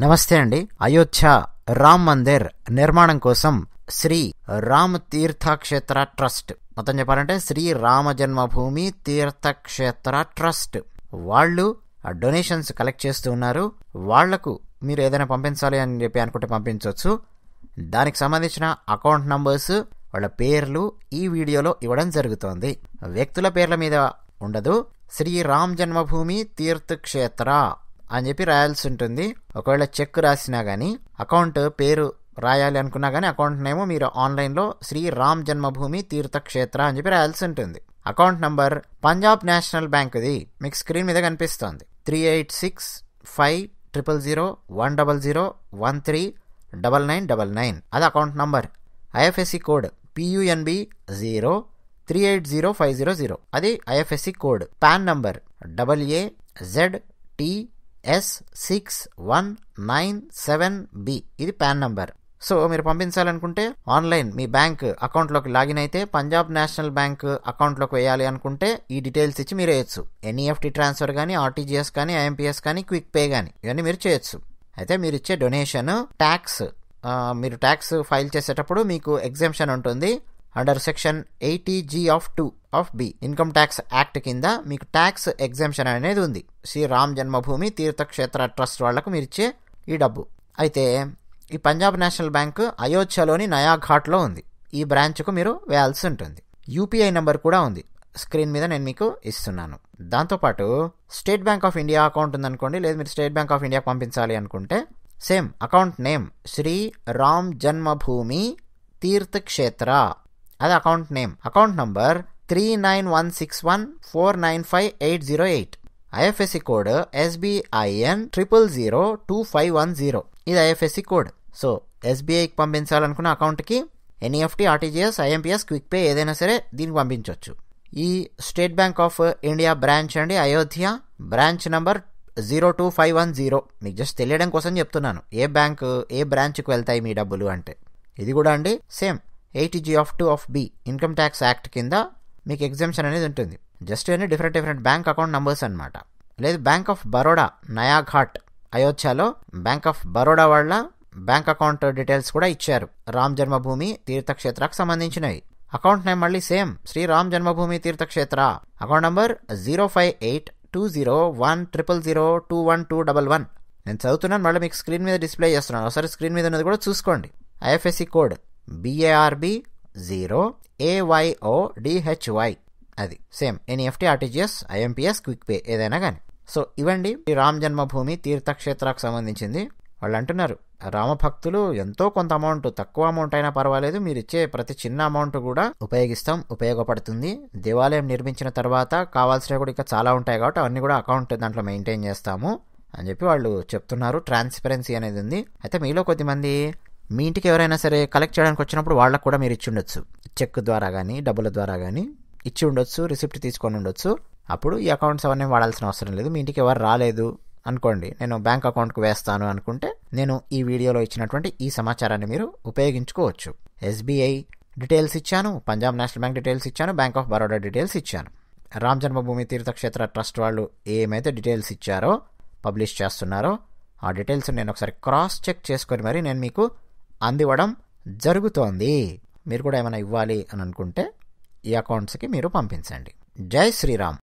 నమస్తే అండి అయోధ్య రామ్ మందిర్ నిర్మాణం కోసం శ్రీ రామ్ తీర్థక్షేత్ర ట్రస్ట్ మొత్తం చెప్పాలంటే శ్రీ రామ జన్మభూమి తీర్థక్షేత్ర ట్రస్ట్ వాళ్ళు డొనేషన్స్ కలెక్ట్ చేస్తూ ఉన్నారు వాళ్లకు మీరు ఏదైనా పంపించాలి అని చెప్పి అనుకుంటే పంపించవచ్చు దానికి సంబంధించిన అకౌంట్ నంబర్స్ వాళ్ళ పేర్లు ఈ వీడియోలో ఇవ్వడం జరుగుతోంది వ్యక్తుల పేర్ల మీద ఉండదు శ్రీ రామ్ జన్మభూమి తీర్థక్షేత్ర అని చెప్పి రాయాల్సి ఉంటుంది ఒకవేళ చెక్ రాసినా కానీ అకౌంట్ పేరు రాయాలి అనుకున్నా కానీ అకౌంట్ నేమో మీరు ఆన్లైన్లో శ్రీ రామ్ జన్మభూమి తీర్థక్షేత్ర అని చెప్పి రాయాల్సి ఉంటుంది అకౌంట్ నంబర్ పంజాబ్ నేషనల్ బ్యాంక్ది మీకు స్క్రీన్ మీద కనిపిస్తోంది three eight six five triple zero one double zero one three double nine double nine అది account number IFSC code PUNB zero three eight zero five zero zero అది IFSC code PAN number double A Z T S six one nine seven B ఇది PAN number so మీరు పంపించాలనుకుంటే online మీ bank అకౌంట్లోకి login అయితే Punjab national bank అకౌంట్లోకి వేయాలి అనుకుంటే ఈ డీటెయిల్స్ ఇచ్చి మీరు వేయచ్చు ఎన్ఈఎఫ్టీ ట్రాన్స్ఫర్ కానీ ఆర్టీజీఎస్ కానీ ఐఎంపీఎస్ కానీ క్విక్ పే కానీ ఇవన్నీ మీరు చేయొచ్చు అయితే మీరు ఇచ్చే డొనేషన్ ట్యాక్స్ మీరు ట్యాక్స్ ఫైల్ చేసేటప్పుడు మీకు ఎగ్జామ్షన్ ఉంటుంది under section eighty G of two of B income tax act కింద మీకు ట్యాక్స్ ఎగ్జామ్షన్ అనేది ఉంది శ్రీ రామ్ జన్మభూమి తీర్థక్షేత్ర ట్రస్ట్ వాళ్లకు మీరు ఇచ్చే ఈ డబ్బు అయితే ఈ పంజాబ్ నేషనల్ బ్యాంక్ అయోధ్యలోని నయాఘాట్లో ఉంది ఈ బ్రాంచ్కు మీరు వేయాల్సి ఉంటుంది యూపీఐ నెంబర్ కూడా ఉంది స్క్రీన్ మీద నేను మీకు ఇస్తున్నాను దాంతోపాటు state bank of India account ఉందనుకోండి లేదు మీరు స్టేట్ బ్యాంక్ ఆఫ్ ఇండియా పంపించాలి అనుకుంటే same account name Shri Ram Janmabhoomi Teerth Kshetra అది account name account number three nine one six one four nine five eight zero eight IFSC code SBIN triple zero two five one zero ఇది IFSC code so ఎస్బీఐకి పంపించాలనుకున్న అకౌంట్కి NEFT RTGS IMPS quick pay ఏదైనా సరే దీనికి పంపించవచ్చు ఈ state bank of India branch అండి Ayodhya branch number zero two five one zero మీకు జస్ట్ తెలియడం కోసం చెప్తున్నాను ఏ బ్యాంక్ ఏ బ్రాంచ్కి వెళ్తాయి మీ డబ్బులు అంటే ఇది కూడా అండి same eighty G of two of B income tax act కింద మీకు ఎగ్జామ్షన్ అనేది ఉంటుంది జస్ట్ అన్ని different different bank account numbers అనమాట లేదు బ్యాంక్ ఆఫ్ బరోడా నయాఘాట్ అయోధ్యలో బ్యాంక్ ఆఫ్ బరోడా వాళ్ళ బ్యాంక్ అకౌంట్ డీటెయిల్స్ కూడా ఇచ్చారు రామ్ జన్మభూమి తీర్థక్షేత్రకు సంబంధించినవి అకౌంట్ నేమ్ మళ్ళీ same Shri Ram Janmabhoomi Teerth Kshetra account number zero five eight two zero one triple zero two one two double one నేను చదువుతున్నాను మళ్ళీ మీకు స్క్రీన్ మీద డిస్ప్లే చేస్తున్నాను ఒకసారి స్క్రీన్ మీద ఉన్నది కూడా చూసుకోండి IFSC code BARB zero AYO DHY అది same NEFT RTGS IMPS quick pay ఏదైనా కానీ సో ఇవండి ఈ రామ్ జన్మభూమి తీర్థక్షేత్రకు సంబంధించింది వాళ్ళు అంటున్నారు రామభక్తులు ఎంతో కొంత అమౌంట్ తక్కువ అమౌంట్ అయినా పర్వాలేదు మీరు ఇచ్చే ప్రతి చిన్న అమౌంట్ కూడా ఉపయోగిస్తాం ఉపయోగపడుతుంది దేవాలయం నిర్మించిన తర్వాత కావాల్సినవి కూడా ఇంకా చాలా ఉంటాయి కాబట్టి అవన్నీ కూడా అకౌంట్ దాంట్లో మెయింటైన్ చేస్తాము అని చెప్పి వాళ్ళు చెప్తున్నారు ట్రాన్స్పరెన్సీ అనేది ఉంది అయితే మీలో కొద్దిమంది మీ ఇంటికి ఎవరైనా సరే కలెక్ట్ చేయడానికి వచ్చినప్పుడు వాళ్ళకు కూడా మీరు ఇచ్చి ఉండొచ్చు చెక్ ద్వారా కానీ డబ్బుల ద్వారా కానీ ఇచ్చి ఉండొచ్చు రిసిప్ట్ తీసుకొని ఉండొచ్చు అప్పుడు ఈ అకౌంట్స్ అవన్నీ వాడాల్సిన అవసరం లేదు మీ ఇంటికి ఎవరు రాలేదు అనుకోండి నేను బ్యాంక్ అకౌంట్కి వేస్తాను అనుకుంటే నేను ఈ వీడియోలో ఇచ్చినటువంటి ఈ సమాచారాన్ని మీరు ఉపయోగించుకోవచ్చు ఎస్బీఐ డీటెయిల్స్ ఇచ్చాను పంజాబ్ నేషనల్ బ్యాంక్ డీటెయిల్స్ ఇచ్చాను బ్యాంక్ ఆఫ్ బరోడా డీటెయిల్స్ ఇచ్చాను రామ్ జన్మభూమి తీర్థక్షేత్ర ట్రస్ట్ వాళ్ళు ఏమైతే డీటెయిల్స్ ఇచ్చారో పబ్లిష్ చేస్తున్నారో ఆ డీటెయిల్స్ నేను ఒకసారి క్రాస్ చెక్ చేసుకొని మరి నేను మీకు అందివ్వడం జరుగుతోంది మీరు కూడా ఏమైనా ఇవ్వాలి అని అనుకుంటే ఈ అకౌంట్స్కి మీరు పంపించండి జై శ్రీరామ్